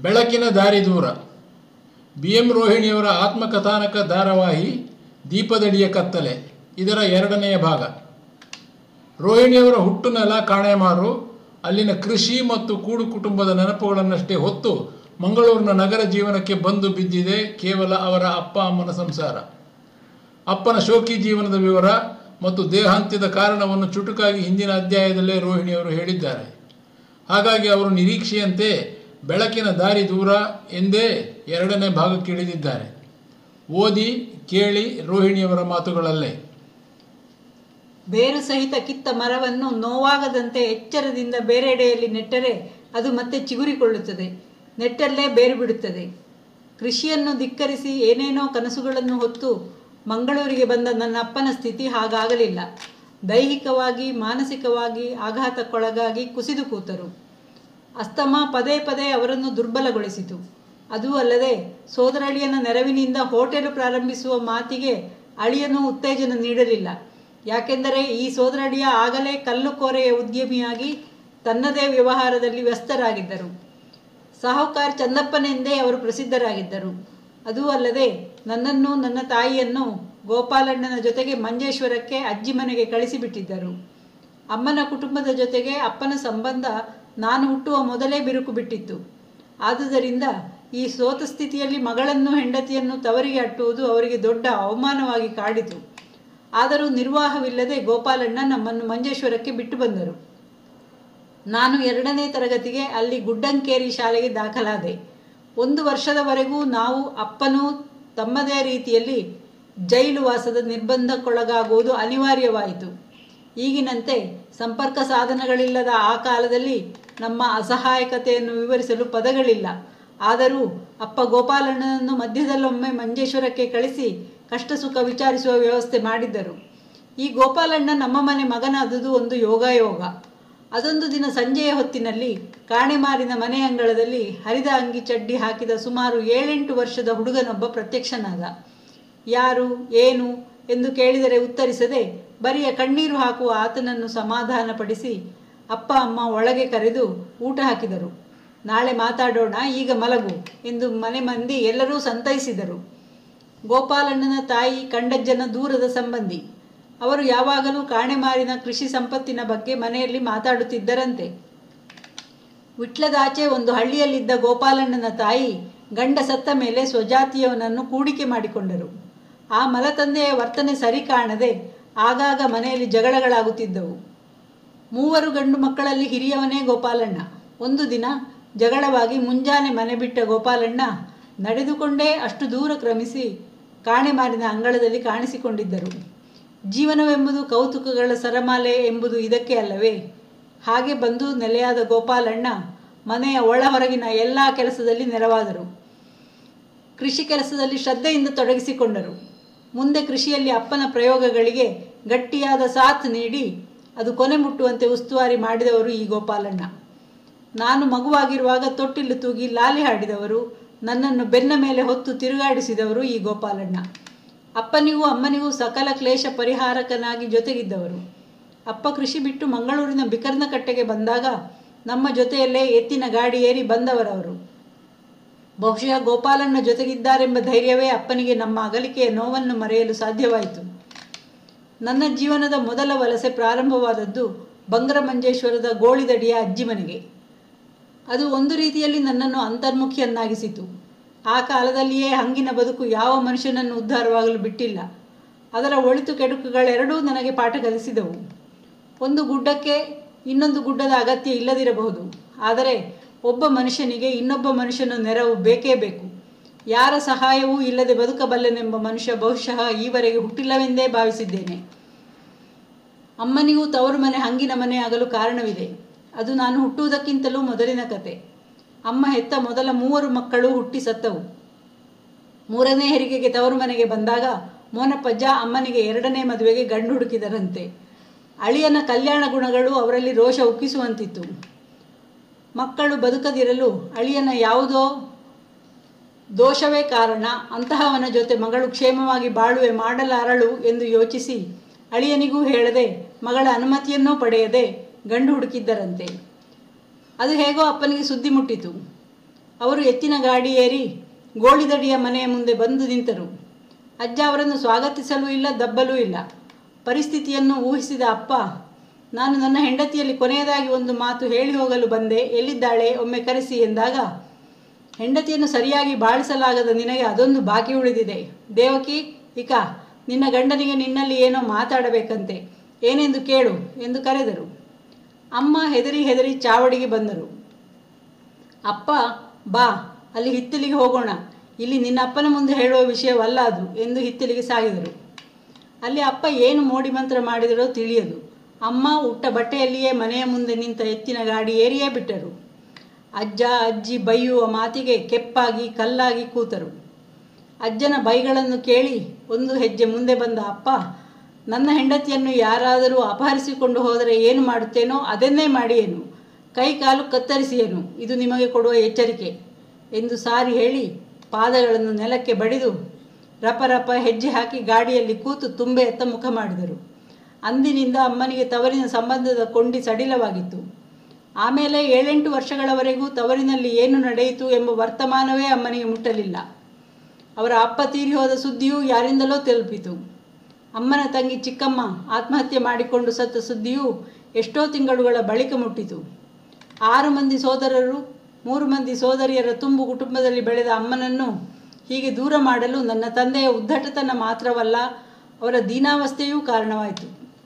ಬೆಳಕಿನ ದಾರಿ ದೂರ ಬಿ ಎಂ ರೋಹಿಣಿಯವರ ಆತ್ಮಕಥಾನಕ ಧಾರಾವಾಹಿ ದೀಪದಡಿಯ ಕತ್ತಲೆ ಇದರ ಎರಡನೆಯ ಭಾಗ ರೋಹಿಣಿಯವರ ಹುಟ್ಟು ನೆಲ ಕಾಣೆಮಾರು ಅಲ್ಲಿನ ಕೃಷಿ ಮತ್ತು ಕೂಡು ಕುಟುಂಬದ ನೆನಪುಗಳನ್ನಷ್ಟೇ ಹೊತ್ತು ಮಂಗಳೂರಿನ ನಗರ ಜೀವನಕ್ಕೆ ಬಂದು ಬಿದ್ದಿದೆ ಕೇವಲ ಅವರ ಅಪ್ಪ ಅಮ್ಮನ ಸಂಸಾರ ಅಪ್ಪನ ಶೋಕಿ ಜೀವನದ ವಿವರ ಮತ್ತು ದೇಹಾಂತ್ಯದ ಕಾರಣವನ್ನು ಚುಟುಕಾಗಿ ಹಿಂದಿನ ಅಧ್ಯಾಯದಲ್ಲೇ ರೋಹಿಣಿಯವರು ಹೇಳಿದ್ದಾರೆ ಹಾಗಾಗಿ ಅವರು ನಿರೀಕ್ಷೆಯಂತೆ ಬೆಳಕಿನ ದಾರಿ ದೂರ ಎಂದೇ ಎರಡನೇ ಭಾಗಕ್ಕಿಳಿದಿದ್ದಾರೆ ಓದಿ ಕೇಳಿ ರೋಹಿಣಿಯವರ ಮಾತುಗಳಲ್ಲೇ ಬೇರು ಸಹಿತ ಕಿತ್ತ ಮರವನ್ನು ನೋವಾಗದಂತೆ ಎಚ್ಚರದಿಂದ ಬೇರೆಡೆಯಲ್ಲಿ ನೆಟ್ಟರೆ ಅದು ಮತ್ತೆ ಚಿಗುರಿಕೊಳ್ಳುತ್ತದೆ ನೆಟ್ಟಲ್ಲೇ ಬೇರು ಬಿಡುತ್ತದೆ ಕೃಷಿಯನ್ನು ಧಿಕ್ಕರಿಸಿ ಏನೇನೋ ಕನಸುಗಳನ್ನು ಹೊತ್ತು ಮಂಗಳೂರಿಗೆ ಬಂದ ನನ್ನ ಅಪ್ಪನ ಸ್ಥಿತಿ ಹಾಗಾಗಲಿಲ್ಲ ದೈಹಿಕವಾಗಿ ಮಾನಸಿಕವಾಗಿ ಆಘಾತಕ್ಕೊಳಗಾಗಿ ಕುಸಿದು ಕೂತರು ಅಸ್ತಮ ಪದೇ ಪದೇ ಅವರನ್ನು ದುರ್ಬಲಗೊಳಿಸಿತು ಅದೂ ಅಲ್ಲದೆ ಸೋದರಳಿಯನ ನೆರವಿನಿಂದ ಹೋಟೆಲು ಪ್ರಾರಂಭಿಸುವ ಮಾತಿಗೆ ಅಳಿಯನು ಉತ್ತೇಜನ ನೀಡಲಿಲ್ಲ ಯಾಕೆಂದರೆ ಈ ಸೋದರಳಿಯ ಆಗಲೇ ಕಲ್ಲು ಕೋರೆಯ ಉದ್ಯಮಿಯಾಗಿ ತನ್ನದೇ ವ್ಯವಹಾರದಲ್ಲಿ ವ್ಯಸ್ತರಾಗಿದ್ದರು ಸಾಹುಕಾರ್ ಚಂದಪ್ಪನೆಂದೇ ಅವರು ಪ್ರಸಿದ್ಧರಾಗಿದ್ದರು ಅದೂ ಅಲ್ಲದೆ ನನ್ನನ್ನು ನನ್ನ ತಾಯಿಯನ್ನು ಗೋಪಾಲಣ್ಣನ ಜೊತೆಗೆ ಮಂಜೇಶ್ವರಕ್ಕೆ ಅಜ್ಜಿ ಮನೆಗೆ ಕಳಿಸಿಬಿಟ್ಟಿದ್ದರು ಅಮ್ಮನ ಕುಟುಂಬದ ಜೊತೆಗೆ ಅಪ್ಪನ ಸಂಬಂಧ ನಾನು ಹುಟ್ಟುವ ಮೊದಲೇ ಬಿರುಕು ಬಿಟ್ಟಿತ್ತು ಆದುದರಿಂದ ಈ ಸೋತ ಸ್ಥಿತಿಯಲ್ಲಿ ಮಗಳನ್ನು ಹೆಂಡತಿಯನ್ನು ತವರಿಗೆ ಅಟ್ಟುವುದು ಅವರಿಗೆ ದೊಡ್ಡ ಅವಮಾನವಾಗಿ ಕಾಡಿತು ಆದರೂ ನಿರ್ವಾಹವಿಲ್ಲದೆ ಗೋಪಾಲಣ್ಣ ನಮ್ಮನ್ನು ಮಂಜೇಶ್ವರಕ್ಕೆ ಬಿಟ್ಟು ಬಂದರು ನಾನು ಎರಡನೇ ತರಗತಿಗೆ ಅಲ್ಲಿ ಗುಡ್ಡಂಕೇರಿ ಶಾಲೆಗೆ ದಾಖಲಾದೆ ಒಂದು ವರ್ಷದವರೆಗೂ ನಾವು ಅಪ್ಪನೂ ತಮ್ಮದೇ ರೀತಿಯಲ್ಲಿ ಜೈಲು ವಾಸದ ನಿರ್ಬಂಧಕ್ಕೊಳಗಾಗುವುದು ಅನಿವಾರ್ಯವಾಯಿತು ಈಗಿನಂತೆ ಸಂಪರ್ಕ ಸಾಧನಗಳಿಲ್ಲದ ಆ ಕಾಲದಲ್ಲಿ ನಮ್ಮ ಅಸಹಾಯಕತೆಯನ್ನು ವಿವರಿಸಲು ಪದಗಳಿಲ್ಲ ಆದರೂ ಅಪ್ಪ ಗೋಪಾಲಣ್ಣನನ್ನು ಮಧ್ಯದಲ್ಲೊಮ್ಮೆ ಮಂಜೇಶ್ವರಕ್ಕೆ ಕಳಿಸಿ ಕಷ್ಟ ಸುಖ ವಿಚಾರಿಸುವ ವ್ಯವಸ್ಥೆ ಮಾಡಿದ್ದರು ಈ ಗೋಪಾಲಣ್ಣ ನಮ್ಮ ಮನೆ ಮಗನಾದುದು ಒಂದು ಯೋಗಾಯೋಗ ಅದೊಂದು ದಿನ ಸಂಜೆಯ ಹೊತ್ತಿನಲ್ಲಿ ಕಾಣೆಮಾರಿನ ಮನೆ ಅಂಗಳದಲ್ಲಿ ಹರಿದ ಅಂಗಿ ಚಡ್ಡಿ ಹಾಕಿದ ಸುಮಾರು ಏಳೆಂಟು ವರ್ಷದ ಹುಡುಗನೊಬ್ಬ ಪ್ರತ್ಯಕ್ಷನಾದ ಯಾರು ಏನು ಎಂದು ಕೇಳಿದರೆ ಉತ್ತರಿಸದೆ ಬರಿಯ ಕಣ್ಣೀರು ಹಾಕುವ ಆತನನ್ನು ಸಮಾಧಾನಪಡಿಸಿ ಅಪ್ಪ ಅಮ್ಮ ಒಳಗೆ ಕರೆದು ಊಟ ಹಾಕಿದರು ನಾಳೆ ಮಾತಾಡೋಣ ಈಗ ಮಲಗು ಎಂದು ಮನೆ ಮಂದಿ ಎಲ್ಲರೂ ಸಂತೈಸಿದರು ಗೋಪಾಲಣ್ಣನ ತಾಯಿ ಕಂಡಜ್ಜನ ದೂರದ ಸಂಬಂಧಿ ಅವರು ಯಾವಾಗಲೂ ಕಾಣೆಮಾರಿನ ಕೃಷಿ ಸಂಪತ್ತಿನ ಬಗ್ಗೆ ಮನೆಯಲ್ಲಿ ಮಾತಾಡುತ್ತಿದ್ದರಂತೆ ವಿಟ್ಲದಾಚೆ ಒಂದು ಹಳ್ಳಿಯಲ್ಲಿದ್ದ ಗೋಪಾಲಣ್ಣನ ತಾಯಿ ಗಂಡ ಸತ್ತ ಮೇಲೆ ಸ್ವಜಾತಿಯವನನ್ನು ಕೂಡಿಕೆ ಮಾಡಿಕೊಂಡರು ಆ ಮಲತಂದೆಯ ವರ್ತನೆ ಸರಿ ಕಾಣದೆ ಆಗಾಗ ಮನೆಯಲ್ಲಿ ಜಗಳಗಳಾಗುತ್ತಿದ್ದವು ಮೂವರು ಗಂಡು ಮಕ್ಕಳಲ್ಲಿ ಹಿರಿಯವನೇ ಗೋಪಾಲಣ್ಣ ಒಂದು ದಿನ ಜಗಳವಾಗಿ ಮುಂಜಾನೆ ಮನೆ ಬಿಟ್ಟ ಗೋಪಾಲಣ್ಣ ನಡೆದುಕೊಂಡೇ ಅಷ್ಟು ದೂರ ಕ್ರಮಿಸಿ ಕಾಣೆಮಾರಿನ ಅಂಗಳದಲ್ಲಿ ಕಾಣಿಸಿಕೊಂಡಿದ್ದರು ಜೀವನವೆಂಬುದು ಕೌತುಕಗಳ ಸರಮಾಲೆ ಎಂಬುದು ಇದಕ್ಕೆ ಅಲ್ಲವೇ ಹಾಗೆ ಬಂದು ನೆಲೆಯಾದ ಗೋಪಾಲಣ್ಣ ಮನೆಯ ಒಳ ಹೊರಗಿನ ಎಲ್ಲ ಕೆಲಸದಲ್ಲಿ ನೆರವಾದರು ಕೃಷಿ ಕೆಲಸದಲ್ಲಿ ಶ್ರದ್ಧೆಯಿಂದ ತೊಡಗಿಸಿಕೊಂಡರು ಮುಂದೆ ಕೃಷಿಯಲ್ಲಿ ಅಪ್ಪನ ಪ್ರಯೋಗಗಳಿಗೆ ಗಟ್ಟಿಯಾದ ಸಾಥ್ ನೀಡಿ ಅದು ಕೊನೆ ಮುಟ್ಟುವಂತೆ ಉಸ್ತುವಾರಿ ಮಾಡಿದವರು ಈ ಗೋಪಾಲಣ್ಣ ನಾನು ಮಗುವಾಗಿರುವಾಗ ತೊಟ್ಟಿಲು ತೂಗಿ ಲಾಲಿ ಹಾಡಿದವರು ನನ್ನನ್ನು ಬೆನ್ನ ಮೇಲೆ ಹೊತ್ತು ತಿರುಗಾಡಿಸಿದವರು ಈ ಗೋಪಾಲಣ್ಣ ಅಪ್ಪನಿಗೂ ಅಮ್ಮನಿಗೂ ಸಕಲ ಕ್ಲೇಶ ಪರಿಹಾರಕನಾಗಿ ಜೊತೆಗಿದ್ದವರು ಅಪ್ಪ ಕೃಷಿ ಬಿಟ್ಟು ಮಂಗಳೂರಿನ ಬಿಕರ್ನ ಕಟ್ಟೆಗೆ ಬಂದಾಗ ನಮ್ಮ ಜೊತೆಯಲ್ಲೇ ಎತ್ತಿನ ಗಾಡಿ ಏರಿ ಬಂದವರವರು ಬಹುಶಃ ಗೋಪಾಲಣ್ಣ ಜೊತೆಗಿದ್ದಾರೆಂಬ ಧೈರ್ಯವೇ ಅಪ್ಪನಿಗೆ ನಮ್ಮ ಅಗಲಿಕೆಯ ನೋವನ್ನು ಮರೆಯಲು ಸಾಧ್ಯವಾಯಿತು ನನ್ನ ಜೀವನದ ಮೊದಲ ವಲಸೆ ಪ್ರಾರಂಭವಾದದ್ದು ಬಂಗರಮಂಜೇಶ್ವರದ ಗೋಳಿದಡಿಯ ಅಜ್ಜಿ ಮನೆಗೆ ಅದು ಒಂದು ರೀತಿಯಲ್ಲಿ ನನ್ನನ್ನು ಅಂತರ್ಮುಖಿಯನ್ನಾಗಿಸಿತು ಆ ಕಾಲದಲ್ಲಿಯೇ ಹಂಗಿನ ಬದುಕು ಯಾವ ಮನುಷ್ಯನನ್ನು ಉದ್ಧಾರವಾಗಲು ಬಿಟ್ಟಿಲ್ಲ ಅದರ ಒಳಿತು ಕೆಡುಕುಗಳೆರಡೂ ನನಗೆ ಪಾಠ ಕಲಿಸಿದವು ಒಂದು ಗುಡ್ಡಕ್ಕೆ ಇನ್ನೊಂದು ಗುಡ್ಡದ ಅಗತ್ಯ ಇಲ್ಲದಿರಬಹುದು ಆದರೆ ಒಬ್ಬ ಮನುಷ್ಯನಿಗೆ ಇನ್ನೊಬ್ಬ ಮನುಷ್ಯನ ನೆರವು ಬೇಕೇ ಬೇಕು ಯಾರ ಸಹಾಯವೂ ಇಲ್ಲದೆ ಬದುಕಬಲ್ಲೆನೆಂಬ ಮನುಷ್ಯ ಬಹುಶಃ ಈವರೆಗೆ ಹುಟ್ಟಿಲ್ಲವೆಂದೇ ಭಾವಿಸಿದ್ದೇನೆ ಅಮ್ಮನಿಗೂ ತವರು ಮನೆ ಹಂಗಿನ ಮನೆ ಆಗಲು ಕಾರಣವಿದೆ ಅದು ನಾನು ಹುಟ್ಟುವುದಕ್ಕಿಂತಲೂ ಮೊದಲಿನ ಕತೆ ಅಮ್ಮ ಹೆತ್ತ ಮೊದಲ ಮೂವರು ಮಕ್ಕಳು ಹುಟ್ಟಿ ಸತ್ತವು ಮೂರನೇ ಹೆರಿಗೆಗೆ ತವರು ಮನೆಗೆ ಬಂದಾಗ ಮೋನಪ್ಪಜ್ಜ ಅಮ್ಮನಿಗೆ ಎರಡನೇ ಮದುವೆಗೆ ಗಂಡು ಹುಡುಕಿದರಂತೆ ಅಳಿಯನ ಕಲ್ಯಾಣ ಗುಣಗಳು ಅವರಲ್ಲಿ ರೋಷ ಉಕ್ಕಿಸುವಂತಿತ್ತು ಮಕ್ಕಳು ಬದುಕದಿರಲು ಅಳಿಯನ ಯಾವುದೋ ದೋಷವೇ ಕಾರಣ ಅಂತಹವನ ಜೊತೆ ಮಗಳು ಕ್ಷೇಮವಾಗಿ ಬಾಳುವೆ ಮಾಡಲಾರಳು ಎಂದು ಯೋಚಿಸಿ ಅಳಿಯನಿಗೂ ಹೇಳದೆ ಮಗಳ ಅನುಮತಿಯನ್ನೂ ಪಡೆಯದೆ ಗಂಡು ಹುಡುಕಿದ್ದರಂತೆ ಅದು ಹೇಗೋ ಅಪ್ಪನಿಗೆ ಸುದ್ದಿ ಮುಟ್ಟಿತು ಅವರು ಎತ್ತಿನ ಗಾಡಿ ಏರಿ ಗೋಳಿದಡಿಯ ಮನೆಯ ಮುಂದೆ ಬಂದು ನಿಂತರು ಅಜ್ಜ ಅವರನ್ನು ಸ್ವಾಗತಿಸಲೂ ಇಲ್ಲ ದಬ್ಬಲೂ ಇಲ್ಲ ಪರಿಸ್ಥಿತಿಯನ್ನು ಊಹಿಸಿದ ಅಪ್ಪ ನಾನು ನನ್ನ ಹೆಂಡತಿಯಲ್ಲಿ ಕೊನೆಯದಾಗಿ ಒಂದು ಮಾತು ಹೇಳಿ ಹೋಗಲು ಬಂದೆ ಎಲ್ಲಿದ್ದಾಳೆ ಒಮ್ಮೆ ಕರೆಸಿ ಎಂದಾಗ ಹೆಂಡತಿಯನ್ನು ಸರಿಯಾಗಿ ಬಾಳಿಸಲಾಗದ ನಿನಗೆ ಅದೊಂದು ಬಾಕಿ ಉಳಿದಿದೆ ದೇವಕಿ ಇಕ ನಿನ್ನ ಗಂಡನಿಗೆ ನಿನ್ನಲ್ಲಿ ಏನೋ ಮಾತಾಡಬೇಕಂತೆ ಏನೆಂದು ಕೇಳು ಎಂದು ಕರೆದರು ಅಮ್ಮ ಹೆದರಿ ಹೆದರಿ ಚಾವಡಿಗೆ ಬಂದರು ಅಪ್ಪ ಬಾ ಅಲ್ಲಿ ಹಿತ್ತಲಿಗೆ ಹೋಗೋಣ ಇಲ್ಲಿ ನಿನ್ನ ಅಪ್ಪನ ಮುಂದೆ ಹೇಳುವ ವಿಷಯವಲ್ಲ ಅದು ಎಂದು ಹಿತ್ತಲಿಗೆ ಸಾಗಿದರು ಅಲ್ಲಿ ಅಪ್ಪ ಏನು ಮೋಡಿ ಮಂತ್ರ ಮಾಡಿದರೋ ತಿಳಿಯದು ಅಮ್ಮ ಉಟ್ಟ ಬಟ್ಟೆಯಲ್ಲಿಯೇ ಮನೆಯ ಮುಂದೆ ನಿಂತ ಎತ್ತಿನ ಗಾಡಿ ಏರಿಯೇ ಬಿಟ್ಟರು ಅಜ್ಜ ಅಜ್ಜಿ ಬೈಯುವ ಮಾತಿಗೆ ಕೆಪ್ಪಾಗಿ ಕಲ್ಲಾಗಿ ಕೂತರು ಅಜ್ಜನ ಬೈಗಳನ್ನು ಕೇಳಿ ಒಂದು ಹೆಜ್ಜೆ ಮುಂದೆ ಬಂದ ಅಪ್ಪ ನನ್ನ ಹೆಂಡತಿಯನ್ನು ಯಾರಾದರೂ ಅಪಹರಿಸಿಕೊಂಡು ಹೋದರೆ ಏನು ಮಾಡುತ್ತೇನೋ ಅದನ್ನೇ ಮಾಡಿಯೇನು ಕೈ ಕಾಲು ಕತ್ತರಿಸಿಯೇನು ಇದು ನಿಮಗೆ ಕೊಡುವ ಎಚ್ಚರಿಕೆ ಎಂದು ಸಾರಿ ಹೇಳಿ ಪಾದಗಳನ್ನು ನೆಲಕ್ಕೆ ಬಡಿದು ರಪ ಹೆಜ್ಜೆ ಹಾಕಿ ಗಾಡಿಯಲ್ಲಿ ಕೂತು ತುಂಬೆ ಎತ್ತ ಮುಖ ಮಾಡಿದರು ಅಂದಿನಿಂದ ಅಮ್ಮನಿಗೆ ತವರಿನ ಸಂಬಂಧದ ಕೊಂಡಿ ಸಡಿಲವಾಗಿತ್ತು ಆಮೇಲೆ ಏಳೆಂಟು ವರ್ಷಗಳವರೆಗೂ ತವರಿನಲ್ಲಿ ಏನು ನಡೆಯಿತು ಎಂಬ ವರ್ತಮಾನವೇ ಅಮ್ಮನಿಗೆ ಮುಟ್ಟಲಿಲ್ಲ ಅವರ ಅಪ್ಪ ತೀರಿ ಹೋದ ಸುದ್ದಿಯೂ ಯಾರಿಂದಲೋ ತಲುಪಿತು ಅಮ್ಮನ ತಂಗಿ ಚಿಕ್ಕಮ್ಮ ಆತ್ಮಹತ್ಯೆ ಮಾಡಿಕೊಂಡು ಸತ್ತ ಸುದ್ದಿಯೂ ಎಷ್ಟೋ ತಿಂಗಳುಗಳ ಬಳಿಕ ಮುಟ್ಟಿತು ಆರು ಮಂದಿ ಸೋದರರು ಮೂರು ಮಂದಿ ಸೋದರಿಯರ ತುಂಬು ಕುಟುಂಬದಲ್ಲಿ ಬೆಳೆದ ಅಮ್ಮನನ್ನು ಹೀಗೆ ದೂರ ಮಾಡಲು ನನ್ನ ತಂದೆಯ ಉದ್ದಟತನ ಮಾತ್ರವಲ್ಲ ಅವರ ದೀನಾವಸ್ಥೆಯೂ ಕಾರಣವಾಯಿತು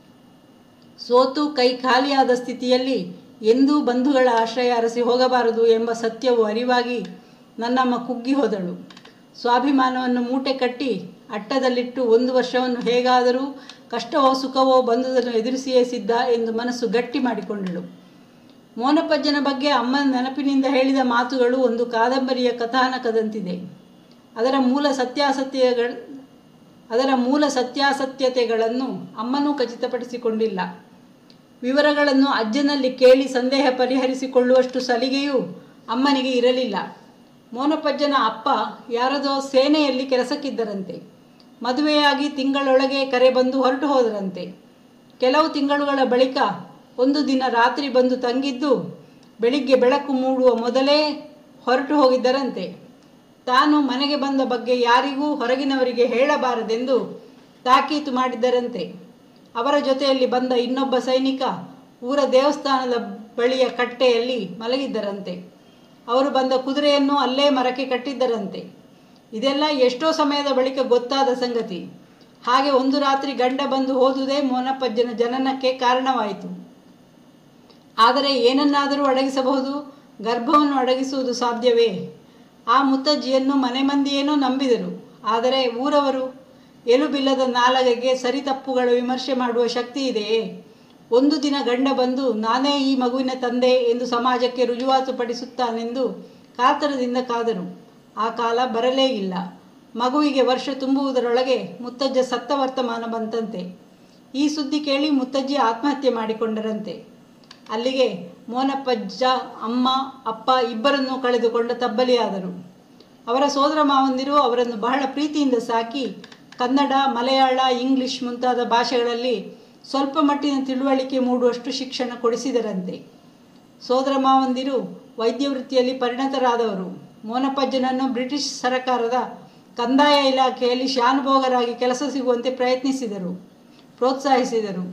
ಸೋತು ಕೈ ಖಾಲಿಯಾದ ಸ್ಥಿತಿಯಲ್ಲಿ ಎಂದೂ ಬಂಧುಗಳ ಆಶ್ರಯ ಅರಸಿ ಹೋಗಬಾರದು ಎಂಬ ಸತ್ಯವು ಅರಿವಾಗಿ ನನ್ನಮ್ಮ ಕುಗ್ಗಿ ಹೋದಳು ಸ್ವಾಭಿಮಾನವನ್ನು ಮೂಟೆ ಕಟ್ಟಿ ಅಟ್ಟದಲ್ಲಿಟ್ಟು ಒಂದು ವರ್ಷವನ್ನು ಹೇಗಾದರೂ ಕಷ್ಟವೋ ಸುಖವೋ ಬಂದುದನ್ನು ಎದುರಿಸಿಯೇ ಸಿದ್ಧ ಎಂದು ಮನಸ್ಸು ಗಟ್ಟಿ ಮಾಡಿಕೊಂಡಳು ಮೋನಪ್ಪಜ್ಜನ ಬಗ್ಗೆ ಅಮ್ಮನ ನೆನಪಿನಿಂದ ಹೇಳಿದ ಮಾತುಗಳು ಒಂದು ಕಾದಂಬರಿಯ ಕಥಾನಕದಂತಿದೆ ಅದರ ಮೂಲ ಸತ್ಯಾಸತ್ಯಗಳ ಅದರ ಮೂಲ ಸತ್ಯಾಸತ್ಯತೆಗಳನ್ನು ಅಮ್ಮನೂ ಖಚಿತಪಡಿಸಿಕೊಂಡಿಲ್ಲ ವಿವರಗಳನ್ನು ಅಜ್ಜನಲ್ಲಿ ಕೇಳಿ ಸಂದೇಹ ಪರಿಹರಿಸಿಕೊಳ್ಳುವಷ್ಟು ಸಲಿಗೆಯೂ ಅಮ್ಮನಿಗೆ ಇರಲಿಲ್ಲ ಮೋನಪ್ಪಜ್ಜನ ಅಪ್ಪ ಯಾರದೋ ಸೇನೆಯಲ್ಲಿ ಕೆಲಸಕ್ಕಿದ್ದರಂತೆ ಮದುವೆಯಾಗಿ ತಿಂಗಳೊಳಗೆ ಕರೆ ಬಂದು ಹೊರಟು ಹೋದರಂತೆ ಕೆಲವು ತಿಂಗಳುಗಳ ಬಳಿಕ ಒಂದು ದಿನ ರಾತ್ರಿ ಬಂದು ತಂಗಿದ್ದು ಬೆಳಿಗ್ಗೆ ಬೆಳಕು ಮೂಡುವ ಮೊದಲೇ ಹೊರಟು ಹೋಗಿದ್ದರಂತೆ ತಾನು ಮನೆಗೆ ಬಂದ ಬಗ್ಗೆ ಯಾರಿಗೂ ಹೊರಗಿನವರಿಗೆ ಹೇಳಬಾರದೆಂದು ತಾಕೀತು ಮಾಡಿದ್ದರಂತೆ ಅವರ ಜೊತೆಯಲ್ಲಿ ಬಂದ ಇನ್ನೊಬ್ಬ ಸೈನಿಕ ಊರ ದೇವಸ್ಥಾನದ ಬಳಿಯ ಕಟ್ಟೆಯಲ್ಲಿ ಮಲಗಿದ್ದರಂತೆ ಅವರು ಬಂದ ಕುದುರೆಯನ್ನು ಅಲ್ಲೇ ಮರಕ್ಕೆ ಕಟ್ಟಿದ್ದರಂತೆ ಇದೆಲ್ಲ ಎಷ್ಟೋ ಸಮಯದ ಬಳಿಕ ಗೊತ್ತಾದ ಸಂಗತಿ ಹಾಗೆ ಒಂದು ರಾತ್ರಿ ಗಂಡ ಬಂದು ಹೋದುದೇ ಮೋನಪ್ಪಜ್ಜನ ಜನನಕ್ಕೆ ಕಾರಣವಾಯಿತು ಆದರೆ ಏನನ್ನಾದರೂ ಅಡಗಿಸಬಹುದು ಗರ್ಭವನ್ನು ಅಡಗಿಸುವುದು ಸಾಧ್ಯವೇ ಆ ಮುತ್ತಜ್ಜಿಯನ್ನು ಮನೆ ಮಂದಿಯೇನೋ ನಂಬಿದರು ಆದರೆ ಊರವರು ಎಲುಬಿಲ್ಲದ ನಾಲಗೆಗೆ ಸರಿತಪ್ಪುಗಳ ವಿಮರ್ಶೆ ಮಾಡುವ ಶಕ್ತಿ ಇದೆಯೇ ಒಂದು ದಿನ ಗಂಡ ಬಂದು ನಾನೇ ಈ ಮಗುವಿನ ತಂದೆ ಎಂದು ಸಮಾಜಕ್ಕೆ ರುಜುವಾತುಪಡಿಸುತ್ತಾನೆಂದು ಕಾತರದಿಂದ ಕಾದರು ಆ ಕಾಲ ಬರಲೇ ಇಲ್ಲ ಮಗುವಿಗೆ ವರ್ಷ ತುಂಬುವುದರೊಳಗೆ ಮುತ್ತಜ್ಜ ಸತ್ತ ವರ್ತಮಾನ ಬಂತಂತೆ ಈ ಸುದ್ದಿ ಕೇಳಿ ಮುತ್ತಜ್ಜಿ ಆತ್ಮಹತ್ಯೆ ಮಾಡಿಕೊಂಡರಂತೆ ಅಲ್ಲಿಗೆ ಮೋನಪ್ಪಜ್ಜ ಅಮ್ಮ ಅಪ್ಪ ಇಬ್ಬರನ್ನೂ ಕಳೆದುಕೊಂಡ ತಬ್ಬಲಿಯಾದರು ಅವರ ಸೋದರ ಮಾವಂದಿರು ಅವರನ್ನು ಬಹಳ ಪ್ರೀತಿಯಿಂದ ಸಾಕಿ ಕನ್ನಡ ಮಲಯಾಳ ಇಂಗ್ಲಿಷ್ ಮುಂತಾದ ಭಾಷೆಗಳಲ್ಲಿ ಸ್ವಲ್ಪ ಮಟ್ಟಿನ ತಿಳುವಳಿಕೆ ಮೂಡುವಷ್ಟು ಶಿಕ್ಷಣ ಕೊಡಿಸಿದರಂತೆ ಸೋದರ ಮಾವಂದಿರು ವೈದ್ಯ ವೃತ್ತಿಯಲ್ಲಿ ಪರಿಣತರಾದವರು ಮೋನಪ್ಪಜ್ಜನನ್ನು ಬ್ರಿಟಿಷ್ ಸರಕಾರದ ಕಂದಾಯ ಇಲಾಖೆಯಲ್ಲಿ ಶಾನುಭೋಗರಾಗಿ ಕೆಲಸ ಸಿಗುವಂತೆ ಪ್ರಯತ್ನಿಸಿದರು ಪ್ರೋತ್ಸಾಹಿಸಿದರು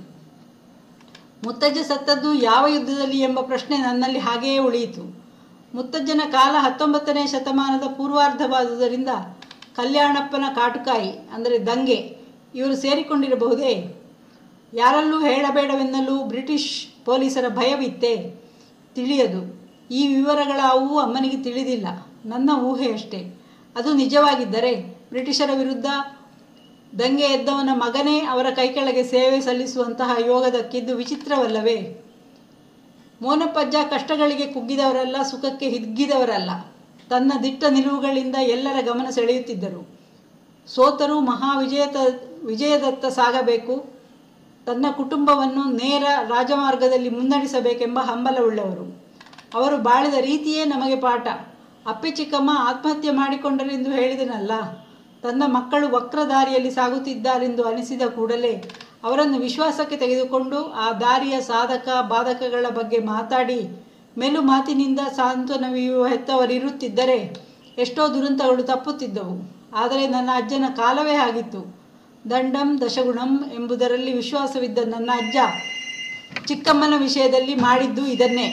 ಮುತ್ತಜ್ಜ ಸತ್ತದ್ದು ಯಾವ ಯುದ್ಧದಲ್ಲಿ ಎಂಬ ಪ್ರಶ್ನೆ ನನ್ನಲ್ಲಿ ಹಾಗೆಯೇ ಉಳಿಯಿತು ಮುತ್ತಜ್ಜನ ಕಾಲ ಹತ್ತೊಂಬತ್ತನೇ ಶತಮಾನದ ಪೂರ್ವಾರ್ಧವಾದುದರಿಂದ ಕಲ್ಯಾಣಪ್ಪನ ಕಾಟುಕಾಯಿ ಅಂದರೆ ದಂಗೆ ಇವರು ಸೇರಿಕೊಂಡಿರಬಹುದೇ ಯಾರಲ್ಲೂ ಹೇಳಬೇಡವೆನ್ನಲು ಬ್ರಿಟಿಷ್ ಪೊಲೀಸರ ಭಯವಿತ್ತೇ ತಿಳಿಯದು ಈ ವಿವರಗಳಾವೂ ಅಮ್ಮನಿಗೆ ತಿಳಿದಿಲ್ಲ ನನ್ನ ಊಹೆ ಅಷ್ಟೇ ಅದು ನಿಜವಾಗಿದ್ದರೆ ಬ್ರಿಟಿಷರ ವಿರುದ್ಧ ದಂಗೆ ಎದ್ದವನ ಮಗನೇ ಅವರ ಕೈಕೆಳಗೆ ಸೇವೆ ಸಲ್ಲಿಸುವಂತಹ ಯೋಗ ದಕ್ಕಿದ್ದು ವಿಚಿತ್ರವಲ್ಲವೇ ಮೋನಪ್ಪಜ್ಜ ಕಷ್ಟಗಳಿಗೆ ಕುಗ್ಗಿದವರಲ್ಲ ಸುಖಕ್ಕೆ ಹಿಗ್ಗಿದವರಲ್ಲ ತನ್ನ ದಿಟ್ಟ ನಿಲುವುಗಳಿಂದ ಎಲ್ಲರ ಗಮನ ಸೆಳೆಯುತ್ತಿದ್ದರು ಸೋತರೂ ಮಹಾವಿಜಯತ ವಿಜಯದತ್ತ ಸಾಗಬೇಕು ತನ್ನ ಕುಟುಂಬವನ್ನು ನೇರ ರಾಜಮಾರ್ಗದಲ್ಲಿ ಮುನ್ನಡೆಸಬೇಕೆಂಬ ಹಂಬಲವುಳ್ಳವರು ಅವರು ಬಾಳಿದ ರೀತಿಯೇ ನಮಗೆ ಪಾಠ ಅಪ್ಪೆ ಚಿಕ್ಕಮ್ಮ ಆತ್ಮಹತ್ಯೆ ಮಾಡಿಕೊಂಡರೆಂದು ಹೇಳಿದನಲ್ಲ ತನ್ನ ಮಕ್ಕಳು ವಕ್ರ ದಾರಿಯಲ್ಲಿ ಸಾಗುತ್ತಿದ್ದಾರೆಂದು ಅನಿಸಿದ ಕೂಡಲೇ ಅವರನ್ನು ವಿಶ್ವಾಸಕ್ಕೆ ತೆಗೆದುಕೊಂಡು ಆ ದಾರಿಯ ಸಾಧಕ ಬಾಧಕಗಳ ಬಗ್ಗೆ ಮಾತಾಡಿ ಮೆಲು ಮಾತಿನಿಂದ ಸಾಂತ್ವನವಿಯುವ ಹೆತ್ತವರಿರುತ್ತಿದ್ದರೆ ಎಷ್ಟೋ ದುರಂತಗಳು ತಪ್ಪುತ್ತಿದ್ದವು ಆದರೆ ನನ್ನ ಅಜ್ಜನ ಕಾಲವೇ ಆಗಿತ್ತು ದಂಡಂ ದಶಗುಣಂ ಎಂಬುದರಲ್ಲಿ ವಿಶ್ವಾಸವಿದ್ದ ನನ್ನ ಅಜ್ಜ ಚಿಕ್ಕಮ್ಮನ ವಿಷಯದಲ್ಲಿ ಮಾಡಿದ್ದು ಇದನ್ನೇ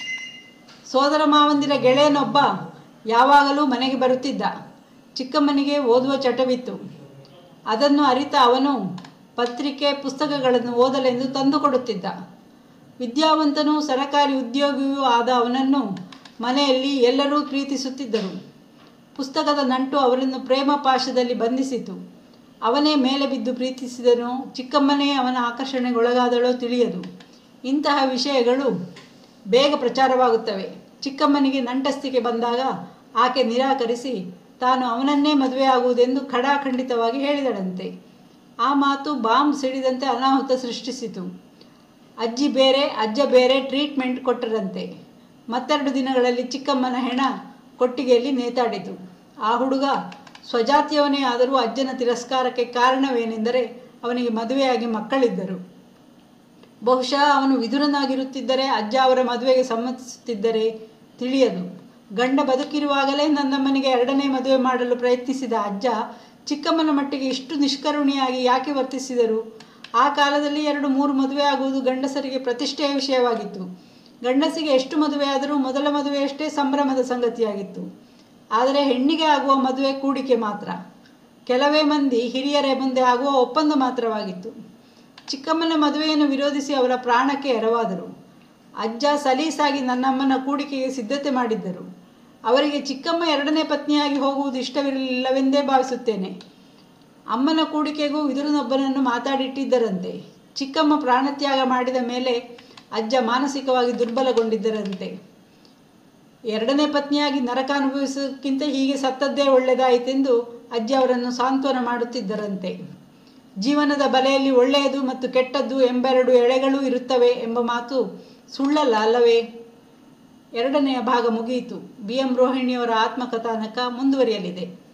ಸೋದರ ಮಾವಂದಿರ ಗೆಳೆಯನೊಬ್ಬ ಯಾವಾಗಲೂ ಮನೆಗೆ ಬರುತ್ತಿದ್ದ ಚಿಕ್ಕಮ್ಮನಿಗೆ ಓದುವ ಚಟವಿತ್ತು ಅದನ್ನು ಅರಿತ ಅವನು ಪತ್ರಿಕೆ ಪುಸ್ತಕಗಳನ್ನು ಓದಲೆಂದು ತಂದುಕೊಡುತ್ತಿದ್ದ ವಿದ್ಯಾವಂತನೂ ಸರಕಾರಿ ಉದ್ಯೋಗಿಯೂ ಆದ ಅವನನ್ನು ಮನೆಯಲ್ಲಿ ಎಲ್ಲರೂ ಪ್ರೀತಿಸುತ್ತಿದ್ದರು ಪುಸ್ತಕದ ನಂಟು ಅವರನ್ನು ಪ್ರೇಮ ಪಾಶದಲ್ಲಿ ಬಂಧಿಸಿತು ಅವನೇ ಮೇಲೆ ಬಿದ್ದು ಪ್ರೀತಿಸಿದನೋ ಚಿಕ್ಕಮ್ಮನೇ ಅವನ ಆಕರ್ಷಣೆಗೊಳಗಾದಳೋ ತಿಳಿಯದು ಇಂತಹ ವಿಷಯಗಳು ಬೇಗ ಪ್ರಚಾರವಾಗುತ್ತವೆ ಚಿಕ್ಕಮ್ಮನಿಗೆ ನಂಟಸ್ತಿಕೆ ಬಂದಾಗ ಆಕೆ ನಿರಾಕರಿಸಿ ತಾನು ಅವನನ್ನೇ ಮದುವೆಯಾಗುವುದೆಂದು ಖಡಾಖಂಡಿತವಾಗಿ ಹೇಳಿದಳಂತೆ ಆ ಮಾತು ಬಾಂಬ್ ಸಿಡಿದಂತೆ ಅನಾಹುತ ಸೃಷ್ಟಿಸಿತು ಅಜ್ಜಿ ಬೇರೆ ಅಜ್ಜ ಬೇರೆ ಟ್ರೀಟ್ಮೆಂಟ್ ಕೊಟ್ಟರಂತೆ ಮತ್ತೆರಡು ದಿನಗಳಲ್ಲಿ ಚಿಕ್ಕಮ್ಮನ ಹೆಣ ಕೊಟ್ಟಿಗೆಯಲ್ಲಿ ನೇತಾಡಿತು ಆ ಹುಡುಗ ಸ್ವಜಾತಿಯವನೇ ಆದರೂ ಅಜ್ಜನ ತಿರಸ್ಕಾರಕ್ಕೆ ಕಾರಣವೇನೆಂದರೆ ಅವನಿಗೆ ಮದುವೆಯಾಗಿ ಮಕ್ಕಳಿದ್ದರು ಬಹುಶಃ ಅವನು ವಿದುರನಾಗಿರುತ್ತಿದ್ದರೆ ಅಜ್ಜ ಅವರ ಮದುವೆಗೆ ಸಮ್ಮತಿಸುತ್ತಿದ್ದರೆ ತಿಳಿಯದು ಗಂಡ ಬದುಕಿರುವಾಗಲೇ ನನ್ನಮ್ಮನಿಗೆ ಎರಡನೇ ಮದುವೆ ಮಾಡಲು ಪ್ರಯತ್ನಿಸಿದ ಅಜ್ಜ ಚಿಕ್ಕಮ್ಮನ ಮಟ್ಟಿಗೆ ಇಷ್ಟು ನಿಷ್ಕರುಣಿಯಾಗಿ ಯಾಕೆ ವರ್ತಿಸಿದರು ಆ ಕಾಲದಲ್ಲಿ ಎರಡು ಮೂರು ಮದುವೆ ಆಗುವುದು ಗಂಡಸರಿಗೆ ಪ್ರತಿಷ್ಠೆಯ ವಿಷಯವಾಗಿತ್ತು ಗಂಡಸಿಗೆ ಎಷ್ಟು ಮದುವೆ ಆದರೂ ಮೊದಲ ಮದುವೆಯಷ್ಟೇ ಸಂಭ್ರಮದ ಸಂಗತಿಯಾಗಿತ್ತು ಆದರೆ ಹೆಣ್ಣಿಗೆ ಆಗುವ ಮದುವೆ ಕೂಡಿಕೆ ಮಾತ್ರ ಕೆಲವೇ ಮಂದಿ ಹಿರಿಯರ ಮುಂದೆ ಆಗುವ ಒಪ್ಪಂದ ಮಾತ್ರವಾಗಿತ್ತು ಚಿಕ್ಕಮ್ಮನ ಮದುವೆಯನ್ನು ವಿರೋಧಿಸಿ ಅವರ ಪ್ರಾಣಕ್ಕೆ ಎರವಾದರು ಅಜ್ಜ ಸಲೀಸಾಗಿ ನನ್ನಮ್ಮನ ಕೂಡಿಕೆಗೆ ಸಿದ್ಧತೆ ಮಾಡಿದ್ದರು ಅವರಿಗೆ ಚಿಕ್ಕಮ್ಮ ಎರಡನೇ ಪತ್ನಿಯಾಗಿ ಹೋಗುವುದು ಇಷ್ಟವಿರಲಿಲ್ಲವೆಂದೇ ಭಾವಿಸುತ್ತೇನೆ ಅಮ್ಮನ ಕೂಡಿಕೆಗೂ ವಿದುರನೊಬ್ಬನನ್ನು ಮಾತಾಡಿಟ್ಟಿದ್ದರಂತೆ ಚಿಕ್ಕಮ್ಮ ಪ್ರಾಣತ್ಯಾಗ ಮಾಡಿದ ಮೇಲೆ ಅಜ್ಜ ಮಾನಸಿಕವಾಗಿ ದುರ್ಬಲಗೊಂಡಿದ್ದರಂತೆ ಎರಡನೇ ಪತ್ನಿಯಾಗಿ ನರಕ ಅನುಭವಿಸೋಕ್ಕಿಂತ ಹೀಗೆ ಸತ್ತದ್ದೇ ಒಳ್ಳೆಯದಾಯಿತೆಂದು ಅಜ್ಜ ಅವರನ್ನು ಸಾಂತ್ವನ ಮಾಡುತ್ತಿದ್ದರಂತೆ ಜೀವನದ ಬಲೆಯಲ್ಲಿ ಒಳ್ಳೆಯದು ಮತ್ತು ಕೆಟ್ಟದ್ದು ಎಂಬೆರಡು ಎಳೆಗಳೂ ಇರುತ್ತವೆ ಎಂಬ ಮಾತು ಸುಳ್ಳಲ್ಲ ಅಲ್ಲವೇ ಎರಡನೆಯ ಭಾಗ ಮುಗಿಯಿತು ಬಿ ಎಂ ರೋಹಿಣಿಯವರ ಆತ್ಮಕಥಾನಕ ಮುಂದುವರಿಯಲಿದೆ